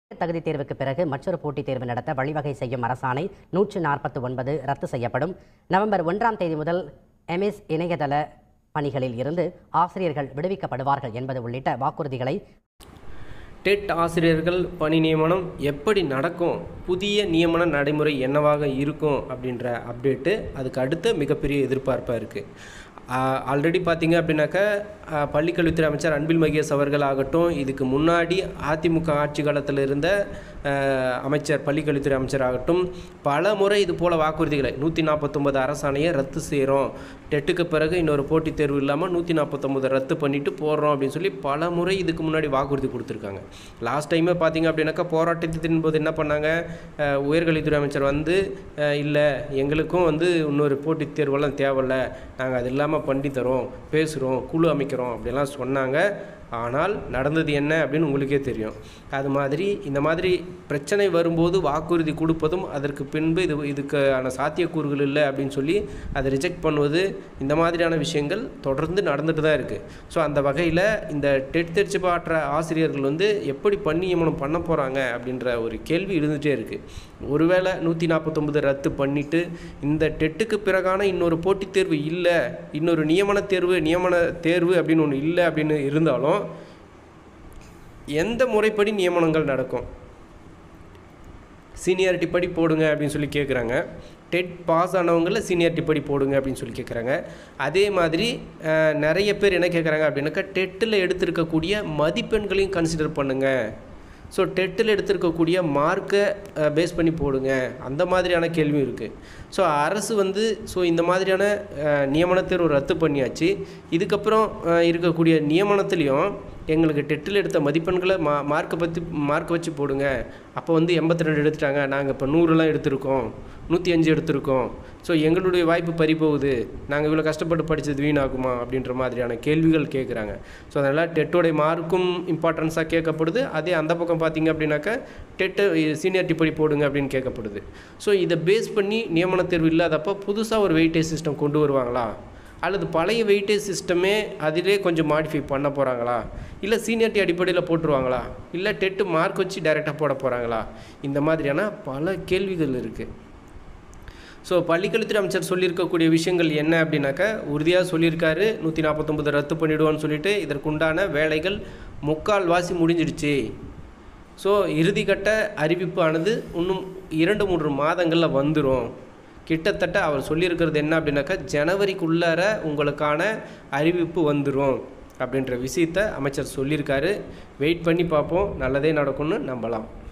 தகுதி தேர்வுக்கு பிறகு மற்றொரு போட்டித் தேர்வு நடத்த வழிவகை செய்யும் அரசாணை நூற்று நாற்பத்தி ஒன்பது ரத்து செய்யப்படும் நவம்பர் ஒன்றாம் தேதி முதல் எம்எஸ் இணையதள பணிகளில் இருந்து ஆசிரியர்கள் விடுவிக்கப்படுவார்கள் என்பது உள்ளிட்ட வாக்குறுதிகளை டெட் ஆசிரியர்கள் பணி நியமனம் எப்படி நடக்கும் புதிய நியமன நடைமுறை என்னவாக இருக்கும் அப்படின்ற அப்டேட்டு அதுக்கு அடுத்த மிகப்பெரிய எதிர்பார்ப்பாக இருக்குது ஆல்ரெடி பார்த்தீங்க அப்படின்னாக்கா ஆஹ், பள்ளிக்கல்வித்துறை அமைச்சர் அன்பில் மகேஷ் அவர்கள் ஆகட்டும் இதுக்கு முன்னாடி அதிமுக ஆட்சி காலத்தில் இருந்த ஆஹ், அமைச்சர் பள்ளிக்கல்வித்துறை அமைச்சர் ஆகட்டும் பல முறை இது போல் வாக்குறுதிகளை நூற்றி நாற்பத்தொம்பது அரசாணையை ரத்து செய்கிறோம் டெட்டுக்கு பிறகு இன்னொரு போட்டித் தேர்வு இல்லாமல் நூற்றி நாற்பத்தொம்பது ரத்து பண்ணிட்டு போடுறோம் அப்படின்னு சொல்லி பல முறை இதுக்கு முன்னாடி வாக்குறுதி கொடுத்துருக்காங்க லாஸ்ட் டைமே பார்த்தீங்க அப்படின்னாக்கா போராட்டத்தின் போது என்ன பண்ணாங்க அஹ், உயர்கல்வித்துறை அமைச்சர் வந்து இல்லை எங்களுக்கும் வந்து இன்னொரு போட்டித் தேர்வெல்லாம் தேவையில்ல நாங்கள் அது இல்லாமல் பண்ணி தரோம் பேசுகிறோம் குழு அமைக்கிறோம் அப்படிலாம் சொன்னாங்க ஆனால் நடந்தது என்ன அப்படின்னு உங்களுக்கே தெரியும் அது மாதிரி இந்த மாதிரி பிரச்சனை வரும்போது வாக்குறுதி கொடுப்பதும் அதற்கு பின்பு இது இதுக்கான சாத்தியக்கூறுகள் இல்லை அப்படின்னு சொல்லி அதை ரிஜெக்ட் பண்ணுவது இந்த மாதிரியான விஷயங்கள் தொடர்ந்து நடந்துட்டு தான் இருக்குது ஸோ அந்த வகையில் இந்த டெட் தேர்ச்சி பாற்ற ஆசிரியர்கள் வந்து எப்படி பணி நியமனம் பண்ண போகிறாங்க அப்படின்ற ஒரு கேள்வி இருந்துகிட்டே இருக்குது ஒருவேளை நூற்றி நாற்பத்தொம்பது ரத்து பண்ணிவிட்டு இந்த டெட்டுக்கு பிறகான இன்னொரு போட்டித் தேர்வு இல்லை இன்னொரு நியமன தேர்வு நியமன தேர்வு அப்படின்னு ஒன்று இல்லை அப்படின்னு இருந்தாலும் எந்த முறைப்படி நியமனங்கள் நடக்கும் சீனியாரிட்டி படி போடுங்க அப்படின்னு சொல்லி கேட்குறாங்க டெட் பாஸ் ஆனவங்கள சீனியாரிட்டி படி போடுங்க அப்படின்னு சொல்லி கேட்குறாங்க அதே மாதிரி அஹ், நிறைய பேர் என்ன கேட்குறாங்க அப்படின்னாக்கா டெட்டில் எடுத்திருக்கக்கூடிய மதிப்பெண்களையும் கன்சிடர் பண்ணுங்கள் ஸோ டெட்டில் எடுத்திருக்கக்கூடிய மார்க்கை பேஸ் பண்ணி போடுங்க அந்த மாதிரியான கேள்வியும் இருக்குது ஸோ அரசு வந்து ஸோ இந்த மாதிரியான அஹ், நியமன தேர்வு ரத்து பண்ணியாச்சு இதுக்கப்புறம் அஹ், இருக்கக்கூடிய நியமனத்துலேயும் எங்களுக்கு டெட்டில் எடுத்த மதிப்பெண்களை மா மார்க்கை பற்றி மார்க் வச்சு போடுங்க அப்போ வந்து எண்பத்தி ரெண்டு எடுத்துட்டாங்க நாங்கள் இப்போ நூறுலாம் எடுத்திருக்கோம் நூற்றி அஞ்சு எடுத்திருக்கோம் ஸோ எங்களுடைய வாய்ப்பு பறி போகுது நாங்கள் இவ்வளோ கஷ்டப்பட்டு படித்தது வீணாகுமா அப்படின்ற மாதிரியான கேள்விகள் கேட்குறாங்க ஸோ அதனால் டெட்டோடைய மார்க்கும் இம்பார்ட்டன்ஸாக கேட்கப்படுது அதே அந்த பக்கம் பார்த்தீங்க அப்படின்னாக்கா டெட்டு சீனியாரிட்டி படி போடுங்க அப்படின்னு கேட்கப்படுது ஸோ இதை பேஸ் பண்ணி நியமன தேர்வு இல்லாதப்போ புதுசாக ஒரு வெயிட்டேஜ் சிஸ்டம் கொண்டு வருவாங்களா அல்லது பழைய வெயிட்டேஜ் சிஸ்டமே அதிலே கொஞ்சம் மாடிஃபை பண்ண போகிறாங்களா இல்லை சீனியாரிட்டி அடிப்படையில் போட்டுருவாங்களா இல்லை டெட்டு மார்க் வச்சு டைரெக்டாக போட போகிறாங்களா இந்த மாதிரியான பல கேள்விகள் இருக்குது ஸோ பள்ளிக்கல்வித்துறை அமைச்சர் சொல்லியிருக்கக்கூடிய விஷயங்கள் என்ன அப்படின்னாக்கா உறுதியாக சொல்லியிருக்காரு நூற்றி நாற்பத்தொம்பது ரத்து பண்ணிவிடுவோன்னு சொல்லிட்டு இதற்குண்டான வேலைகள் முக்கால் வாசி முடிஞ்சிடுச்சு ஸோ இறுதிக்கட்ட அறிவிப்பானது இன்னும் இரண்டு மூன்று மாதங்களில் வந்துடும் கிட்டத்தட்ட அவர் சொல்லியிருக்கிறது என்ன அப்படின்னாக்கா ஜனவரிக்குள்ளார உங்களுக்கான அறிவிப்பு வந்துடும் அப்படின்ற விஷயத்த அமைச்சர் சொல்லியிருக்காரு வெயிட் பண்ணி பார்ப்போம் நல்லதே நடக்கும்னு நம்பலாம்